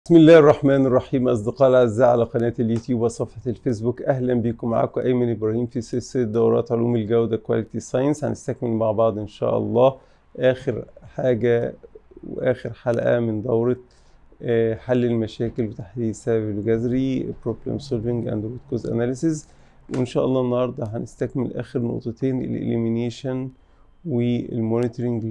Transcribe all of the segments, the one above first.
بسم الله الرحمن الرحيم أصدقاء الأعزاء على قناة اليوتيوب وصفحة الفيسبوك أهلا بكم معاكم أيمن إبراهيم في سلسلة دورات علوم الجودة كواليتي ساينس هنستكمل مع بعض إن شاء الله آخر حاجة وآخر حلقة من دورة آه، حل المشاكل وتحديد السبب الجذري Problem Solving and Root Cause Analysis وإن شاء الله النهاردة هنستكمل آخر نقطتين الإليمينيشن والمونيتورنج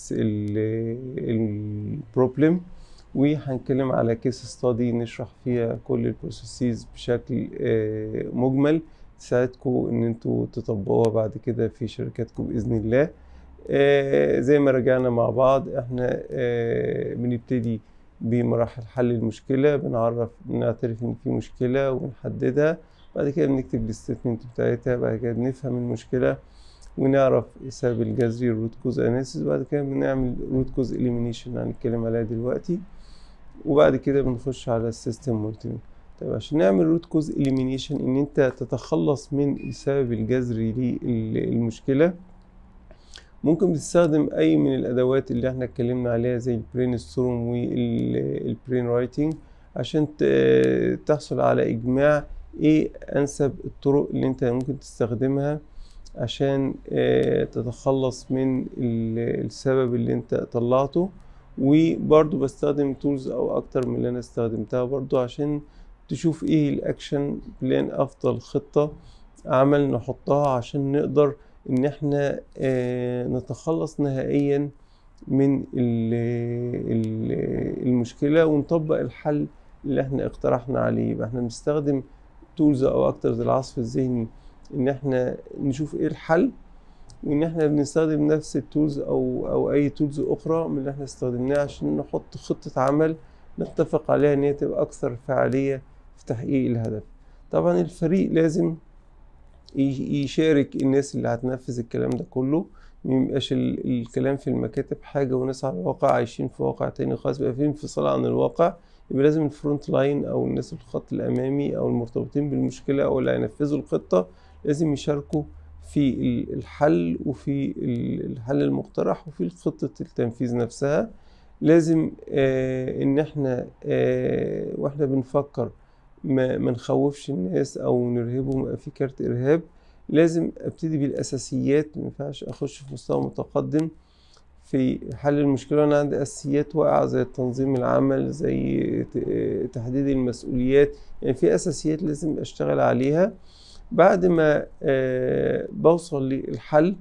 للبروبلم وهنتكلم على كيس ستادي نشرح فيها كل البروسيسز بشكل آه، مجمل تساعدكم ان انتوا تطبقوها بعد كده في شركاتكم باذن الله آه، زي ما رجعنا مع بعض احنا آه، بنبتدي بمراحل حل المشكله بنعرف بنعترف ان في مشكله ونحددها بعد كده بنكتب الستيتمنت بتاعتها بعد كده بنفهم المشكله ونعرف السبب الجذري الروت كوز اناليسيس بعد كده بنعمل روت كوز اليمينيشن هنتكلم عليها دلوقتي وبعد كده بنخش على السيستم مونيتورنج طيب عشان نعمل روت كوز اليمينيشن ان انت تتخلص من السبب الجذري للمشكله ممكن بتستخدم اي من الادوات اللي احنا اتكلمنا عليها زي البرين ستورم والبرين رايتنج عشان ت- تحصل على اجماع ايه انسب الطرق اللي انت ممكن تستخدمها عشان آه، تتخلص من ال- السبب اللي انت طلعته وبرضو بستخدم تولز او اكتر من اللي انا استخدمتها برضو عشان تشوف ايه الاكشن بلان افضل خطة عمل نحطها عشان نقدر ان احنا آه، نتخلص نهائيا من ال- ال- المشكلة ونطبق الحل اللي احنا اقترحنا عليه يبقى احنا بنستخدم تولز او اكتر زي العصف الذهني ان احنا نشوف ايه الحل وان احنا بنستخدم نفس التولز او او اي تولز اخرى من اللي احنا استخدمناها عشان نحط خطة عمل نتفق عليها ان هي تبقى اكثر فعالية في تحقيق الهدف طبعا الفريق لازم ي- يشارك الناس اللي هتنفذ الكلام ده كله ميبقاش ال- الكلام في المكاتب حاجة وناس على الواقع عايشين في واقع تاني خالص بيبقى في انفصال عن الواقع يبقى لازم الفرونت لاين او الناس في الخط الامامي او المرتبطين بالمشكلة او اللي هينفذوا الخطة لازم يشاركوا في ال- الحل وفي ال- الحل المقترح وفي خطة التنفيذ نفسها لازم آه ان احنا آه واحنا بنفكر ما, ما نخوفش الناس او نرهبهم يبقى في كارت ارهاب لازم ابتدي بالاساسيات ما ينفعش اخش في مستوى متقدم في حل المشكلة وانا عندي اساسيات واقعة زي تنظيم العمل زي ت- تحديد المسؤوليات يعني في اساسيات لازم اشتغل عليها بعد ما آه، بوصل للحل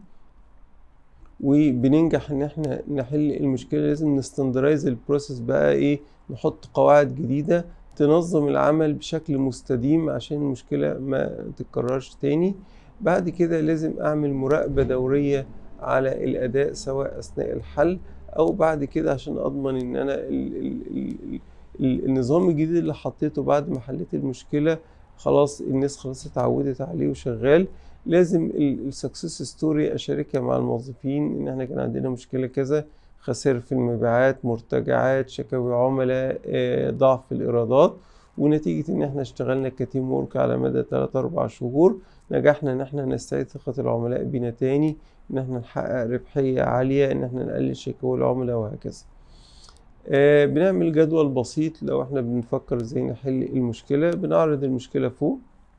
وبننجح ان احنا نحل المشكله لازم نستندرايز البروسيس بقى ايه نحط قواعد جديده تنظم العمل بشكل مستديم عشان المشكله ما تتكررش تاني بعد كده لازم اعمل مراقبه دوريه على الاداء سواء اثناء الحل او بعد كده عشان اضمن ان انا ال ال ال ال النظام الجديد اللي حطيته بعد ما حليت المشكله خلاص الناس خلاص اتعودت عليه وشغال لازم السكسس ستوري اشاركها مع الموظفين ان احنا كان عندنا مشكله كذا خسائر في المبيعات مرتجعات شكاوي عملاء آه، ضعف في الايرادات ونتيجه ان احنا اشتغلنا كتيم ورك على مدى 3 4 شهور نجحنا ان احنا نستعيد ثقه العملاء بينا تاني ان احنا نحقق ربحيه عاليه ان احنا نقلل شكاوي العملاء وهكذا آه، بنعمل جدول بسيط لو احنا بنفكر ازاي نحل المشكله بنعرض المشكله فوق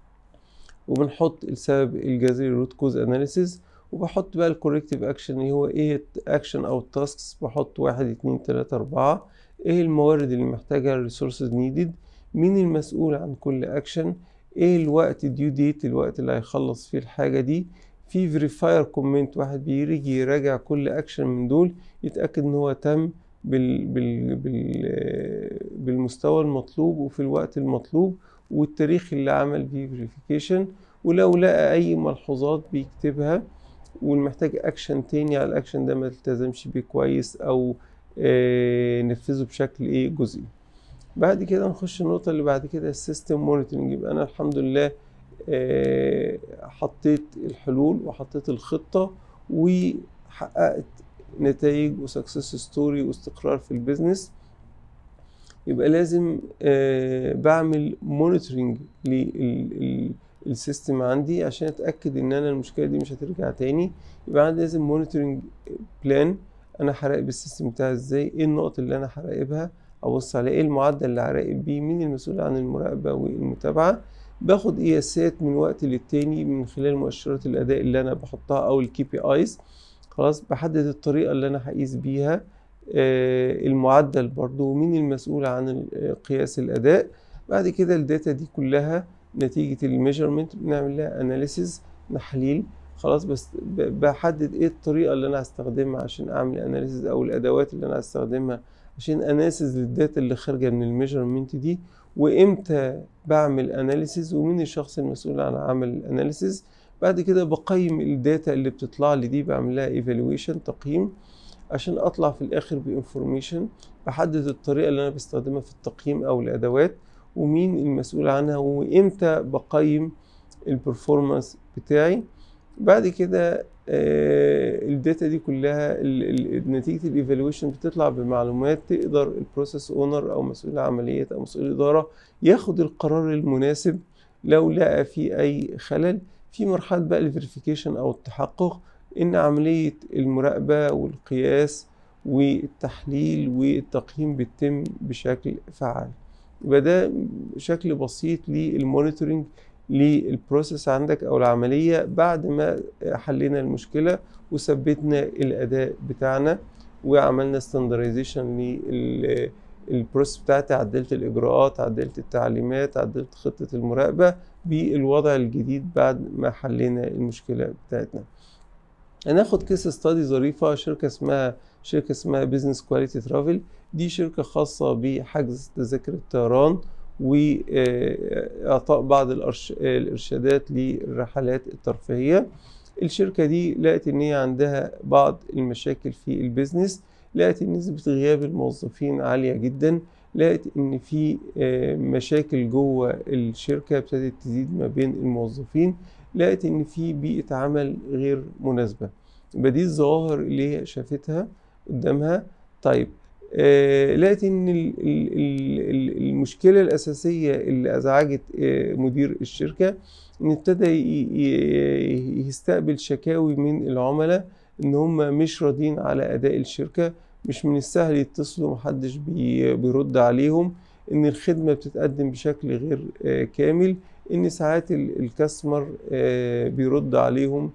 وبنحط السبب الجذري روت كوز اناليسيز وبحط بقى الكوريكتيف اكشن اللي هو ايه الاكشن او التاسكس بحط واحد اتنين تلاتة اربعة ايه الموارد اللي محتاجها الريسورسز نيدد مين المسؤول عن كل اكشن ايه الوقت ديو ديت الوقت اللي هيخلص فيه الحاجة دي في فيريفاير كومنت واحد بيجي يراجع كل اكشن من دول يتأكد ان هو تم بال بال بال بالمستوى المطلوب وفي الوقت المطلوب والتاريخ اللي عمل فيه فيريفيكيشن ولو لقى اي ملحوظات بيكتبها والمحتاج اكشن تاني على الاكشن ده ما التزمش بيه كويس او آه نفذه بشكل ايه جزئي بعد كده نخش النقطة اللي بعد كده السيستم مونيتورنج يبقى انا الحمد لله آه حطيت الحلول وحطيت الخطة وحققت نتائج وسكسس ستوري واستقرار في البيزنس يبقى لازم آه بعمل مونيتورنج للسيستم عندي عشان اتاكد ان انا المشكله دي مش هترجع تاني يبقى عندي لازم مونيتورنج بلان انا هراقب السيستم بتاعي ازاي ايه النقط اللي انا هراقبها ابص على ايه المعدل اللي هراقب بيه مين المسؤول عن المراقبه والمتابعه باخد قياسات من وقت للتاني من خلال مؤشرات الاداء اللي انا بحطها او الكي بي ايز خلاص بحدد الطريقه اللي انا هقيس بيها آه، المعدل برضو ومين المسؤول عن قياس الاداء بعد كده الداتا دي كلها نتيجه الميجرمنت بنعمل لها اناليسيز تحليل خلاص بس ب- بحدد ايه الطريقه اللي انا هستخدمها عشان اعمل اناليسيز او الادوات اللي انا هستخدمها عشان اناليسيز للداتا اللي خارجه من الميجرمنت دي وامتى بعمل اناليسيز ومين الشخص المسؤول عن عمل الاناليسيز بعد كده بقيم الداتا اللي بتطلع لي دي بعمل لها ايفالويشن تقييم عشان اطلع في الاخر بانفورميشن بحدد الطريقه اللي انا بستخدمها في التقييم او الادوات ومين المسؤول عنها وامتى بقيم البرفورمانس بتاعي بعد كده آه، الداتا دي كلها ال- ال- نتيجة الايفالويشن بتطلع بمعلومات تقدر البروسيس اونر او مسؤول العمليات او مسؤول الادارة ياخد القرار المناسب لو لقى في اي خلل في مرحلة بقى الفيريفيكيشن او التحقق ان عملية المراقبة والقياس والتحليل والتقييم بتتم بشكل فعال يبقى ده شكل بسيط للمونيتورنج للبروسيس عندك او العمليه بعد ما حلينا المشكله وثبتنا الاداء بتاعنا وعملنا ستاندرزيشن للبروسيس بتاعتي عدلت الاجراءات عدلت التعليمات عدلت خطه المراقبه بالوضع الجديد بعد ما حلينا المشكله بتاعتنا هناخد كيس ستادي ظريفه شركه اسمها شركه اسمها بيزنس كواليتي ترافل دي شركه خاصه بحجز تذاكر الطيران وإعطاء بعض الأرش- الإرشادات للرحلات الترفيهية الشركة دي لقت إن هي عندها بعض المشاكل في البيزنس لقت إن نسبة غياب الموظفين عالية جدا لقت إن في آه، مشاكل جوه الشركة ابتدت تزيد ما بين الموظفين لقت إن في بيئة عمل غير مناسبة يبقى دي الظواهر اللي هي شافتها قدامها طيب آه، لقيت ان ال- ال- ال- ال- المشكله الاساسيه اللي ازعجت آه، مدير الشركه ان ابتدى ي- ي- يستقبل شكاوي من العملاء ان هم مش راضيين على اداء الشركه مش من السهل يتصلوا محدش بي- بيرد عليهم ان الخدمه بتتقدم بشكل غير آه، كامل ان ساعات ال- الكاستمر آه، بيرد عليهم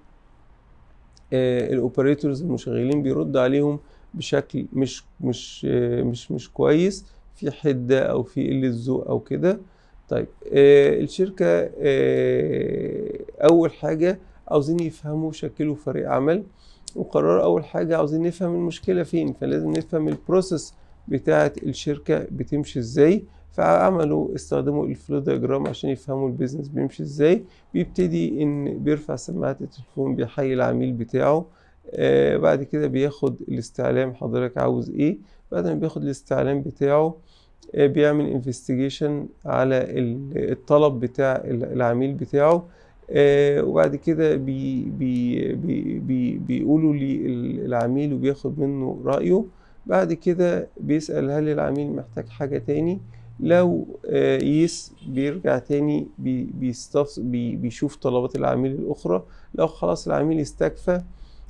الاوبريتورز المشغلين بيرد عليهم بشكل مش مش آه، مش مش كويس في حده او في قله ذوق او كده طيب آه، الشركه آه، اول حاجه عاوزين يفهموا شكلوا فريق عمل وقرروا اول حاجه عاوزين نفهم المشكله فين فلازم نفهم البروسيس بتاعه الشركه بتمشي ازاي فعملوا استخدموا الفلو دياجرام عشان يفهموا البيزنس بيمشي ازاي بيبتدي ان بيرفع سماعه التليفون بيحيي العميل بتاعه آه بعد كده بياخد الاستعلام حضرتك عاوز ايه بعد ما بياخد الاستعلام بتاعه آه بيعمل انفستيجيشن على ال- الطلب بتاع ال- العميل بتاعه آه وبعد كده بي بي بي بي بيقولوا للعميل وبياخد منه رأيه بعد كده بيسأل هل العميل محتاج حاجة تاني لو آه، يس بيرجع تاني بي بيستفس بي بيشوف طلبات العميل الأخرى لو خلاص العميل استكفى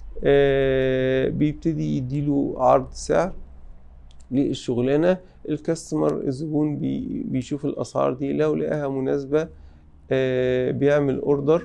آه، بيبتدي يديله عرض سعر للشغلانة الكاستمر الزبون بي بيشوف الأسعار دي لو لقاها مناسبة آه، بيعمل اوردر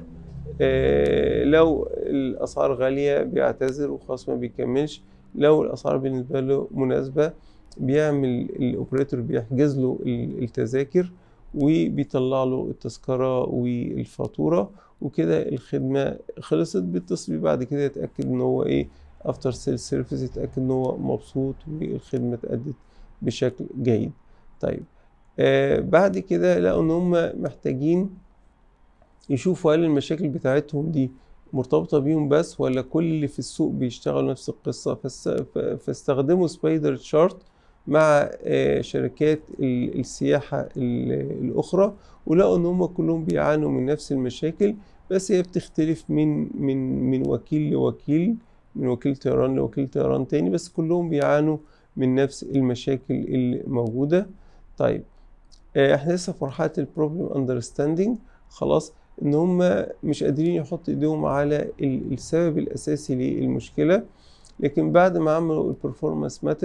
لو الأسعار غالية بيعتذر وخلاص ما بيكملش لو الأسعار بالنسبة له مناسبة بيعمل الأوبريتور بيحجز له ال- التذاكر وبيطلع له التذكرة والفاتورة وكده الخدمة خلصت بيتصل بيه بعد كده يتأكد إن هو إيه أفتر سيل سيرفيس يتأكد إن هو مبسوط والخدمة اتأدت بشكل جيد طيب آه بعد كده لقوا إن هم محتاجين يشوفوا هل المشاكل بتاعتهم دي مرتبطة بيهم بس ولا كل اللي في السوق بيشتغلوا نفس القصة فاست- ف- فاستخدموا سبايدر تشارت مع آه، شركات ال- السياحة ال- الأخرى ولقوا إن هم كلهم بيعانوا من نفس المشاكل بس هي بتختلف من من من وكيل لوكيل من وكيل طيران لوكيل طيران تاني بس كلهم بيعانوا من نفس المشاكل اللي موجودة طيب آه، احنا لسه في مرحلة البروبلم اندرستاندينج خلاص ان هم مش قادرين يحطوا ايديهم على ال- السبب الاساسي للمشكلة لكن بعد ما عملوا البرفورمانس ماتريكس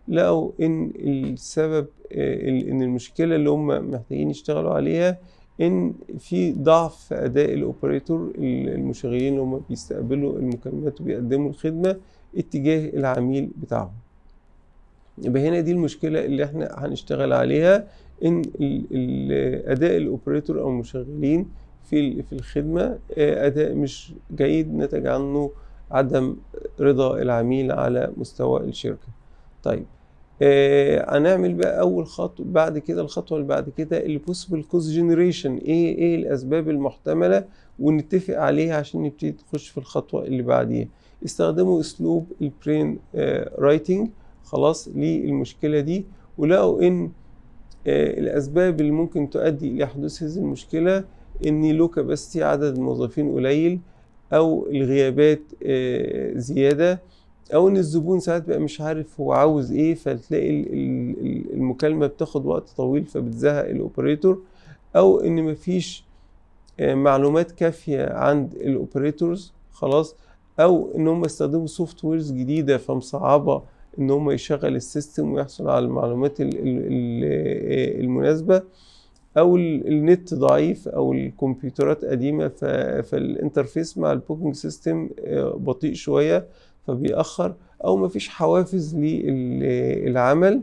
لقوا ان السبب آه، ال- ان المشكله اللي هم محتاجين يشتغلوا عليها ان في ضعف في اداء الاوبريتور ال- المشغلين اللي هم بيستقبلوا المكالمات وبيقدموا الخدمه اتجاه العميل بتاعهم يبقى هنا دي المشكله اللي احنا هنشتغل عليها ان ال- ال- اداء الاوبريتور او المشغلين في ال- في الخدمه آه، اداء مش جيد نتج عنه عدم رضا العميل على مستوى الشركه طيب آه هنعمل بقى اول خطوه بعد كده الخطوه اللي بعد كده البوسيبل كوز جنريشن ايه ايه الاسباب المحتمله ونتفق عليها عشان نبتدي نخش في الخطوه اللي بعديها استخدموا اسلوب البرين رايتنج خلاص للمشكله دي ولقوا ان آه الاسباب اللي ممكن تؤدي الى حدوث هذه المشكله ان لو كاباسيتي عدد الموظفين قليل او الغيابات آه زياده او ان الزبون ساعات بقى مش عارف هو عاوز ايه فتلاقي ال- ال- ال- المكالمه بتاخد وقت طويل فبتزهق الاوبريتور او ان مفيش آه، معلومات كافيه عند الاوبريتورز خلاص او ان هم استخدموا سوفت ويرز جديده فمصعبه ان هم يشغل السيستم ويحصل على المعلومات ال- ال- ال- المناسبه او ال- النت ضعيف او الكمبيوترات قديمه ف- فالانترفيس مع البوكينج سيستم آه، بطيء شويه فبيأخر او مفيش حوافز للعمل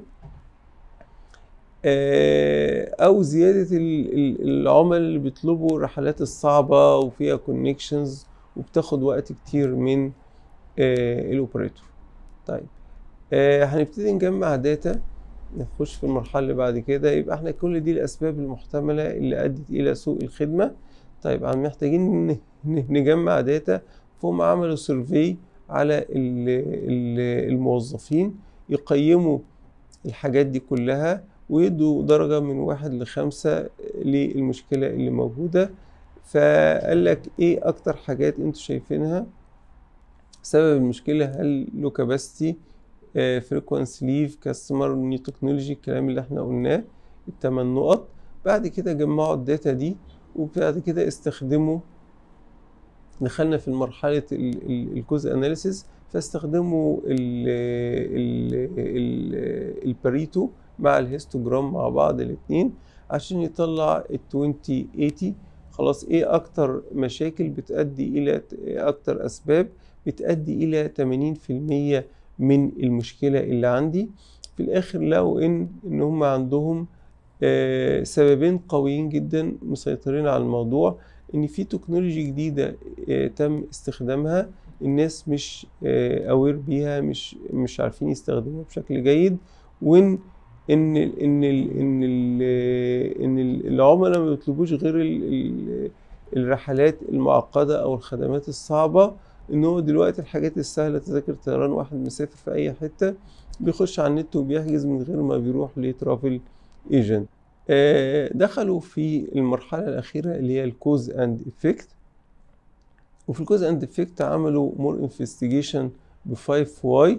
آه، او زياده ال- ال- العملاء اللي بيطلبوا الرحلات الصعبه وفيها كونكشنز وبتاخد وقت كتير من آه، الاوبريتور طيب آه، هنبتدي نجمع داتا نخش في المرحله اللي بعد كده يبقى احنا كل دي الاسباب المحتمله اللي ادت الى سوء الخدمه طيب عم محتاجين ن- ن- نجمع داتا فهم عملوا سيرفي على ال- ال- الموظفين يقيموا الحاجات دي كلها ويدوا درجة من واحد لخمسة للمشكلة اللي موجودة فقال لك ايه اكتر حاجات انتوا شايفينها سبب المشكلة هل لو كاباسيتي فريكوانسي ليف كاستمر نيو تكنولوجي الكلام اللي احنا قلناه التمن نقط بعد كده جمعوا الداتا دي وبعد كده استخدموا دخلنا في مرحلة الجزء اناليسيس فاستخدموا ال ال ال الباريتو مع الهيستوجرام مع بعض الاتنين عشان يطلع ال 2080 خلاص ايه اكتر مشاكل بتؤدي الى إيه اكتر اسباب بتؤدي الى 80% من المشكلة اللي عندي في الاخر لقوا ان ان هم عندهم آه، سببين قويين جدا مسيطرين على الموضوع ان في تكنولوجي جديدة آه، تم استخدامها الناس مش اوير بيها مش مش عارفين يستخدموها بشكل جيد وان ان ال ان ال ان ال ان ال- العملاء ما بيطلبوش غير ال ال الرحلات المعقدة او الخدمات الصعبة ان هو دلوقتي الحاجات السهلة تذاكر طيران واحد مسافر في اي حتة بيخش على النت وبيحجز من غير ما بيروح لترافل ايجنت دخلوا في المرحلة الأخيرة اللي هي الكوز اند افكت وفي الكوز اند افكت عملوا مور انفستيجيشن ب 5 واي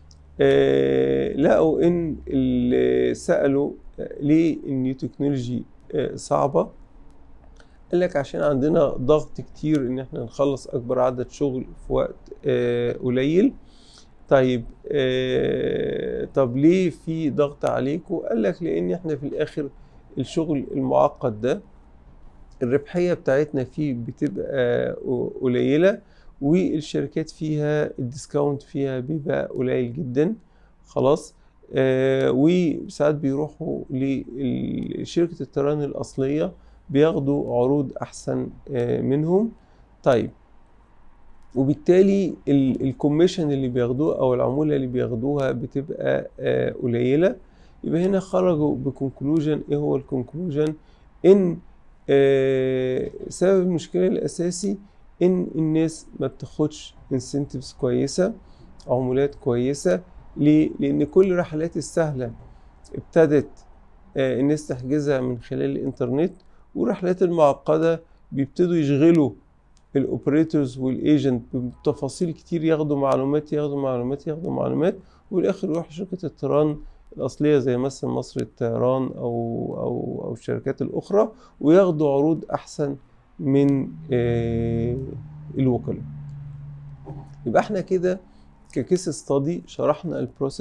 لقوا ان اللي سألوا آه، ليه النيو تكنولوجي آه، صعبة قال لك عشان عندنا ضغط كتير ان احنا نخلص اكبر عدد شغل في وقت آه، قليل طيب آه طب ليه في ضغط عليكم قال لك لان احنا في الاخر الشغل المعقد ده الربحية بتاعتنا فيه بتبقى قليلة والشركات فيها الديسكاونت فيها بيبقى قليل جدا خلاص آه وساعات بيروحوا لشركة الطيران الأصلية بياخدوا عروض أحسن آه منهم طيب وبالتالي الكوميشن اللي بياخدوه او العموله اللي بياخدوها بتبقى آه، قليله يبقى هنا خرجوا بكونكلوجن ايه هو الكونكلوجن ان آه، سبب المشكله الاساسي ان الناس ما بتاخدش انسنتفز كويسه عمولات كويسه ليه لان كل الرحلات السهله ابتدت آه، الناس تحجزها من خلال الانترنت والرحلات المعقده بيبتدوا يشغلوا الاوبريتورز والايجنت بتفاصيل كتير ياخدوا معلومات ياخدوا معلومات ياخدوا معلومات والاخر يروح شركه الطيران الاصليه زي مثلا مصر الطيران او او او الشركات الاخرى وياخدوا عروض احسن من آه، الوكلاء يبقى احنا كده ككيس ستادي شرحنا البروسيس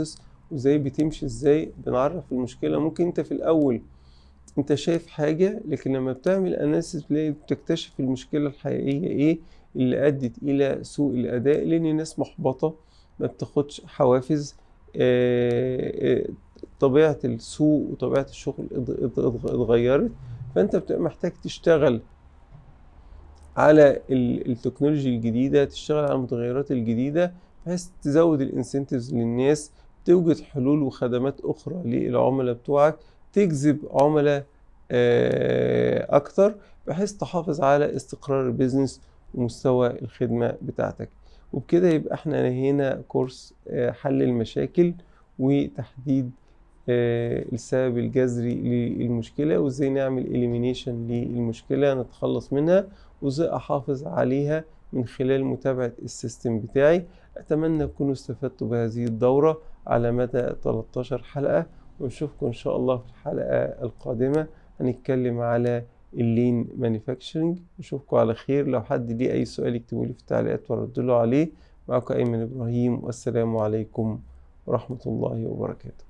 وازاي بتمشي ازاي بنعرف المشكلة ممكن انت في الاول انت شايف حاجة لكن لما بتعمل اناليسيس بتكتشف المشكلة الحقيقية ايه اللي ادت الى سوء الاداء لان الناس محبطة ما بتاخدش حوافز آه، آه، طبيعة السوق وطبيعة الشغل ات- ات- اتغيرت فانت بتبقى محتاج تشتغل على ال- التكنولوجي الجديدة تشتغل على المتغيرات الجديدة بحيث تزود الانسنتيفز للناس توجد حلول وخدمات أخرى للعملاء بتوعك تجذب عملاء آه، أكتر بحيث تحافظ على استقرار البيزنس ومستوى الخدمة بتاعتك وبكده يبقى احنا نهينا كورس آه، حل المشاكل وتحديد آه، السبب الجذري للمشكلة وازاي نعمل elimination للمشكلة نتخلص منها وازاي احافظ عليها من خلال متابعة السيستم بتاعي اتمنى تكونوا استفدتوا بهذه الدورة على مدى 13 حلقة ونشوفكم ان شاء الله في الحلقة القادمة هنتكلم على اللين مانيفاكتشرنج نشوفكم على خير لو حد ليه اي سؤال يكتبوا لي في التعليقات وارد له عليه معكم ايمن ابراهيم والسلام عليكم ورحمة الله وبركاته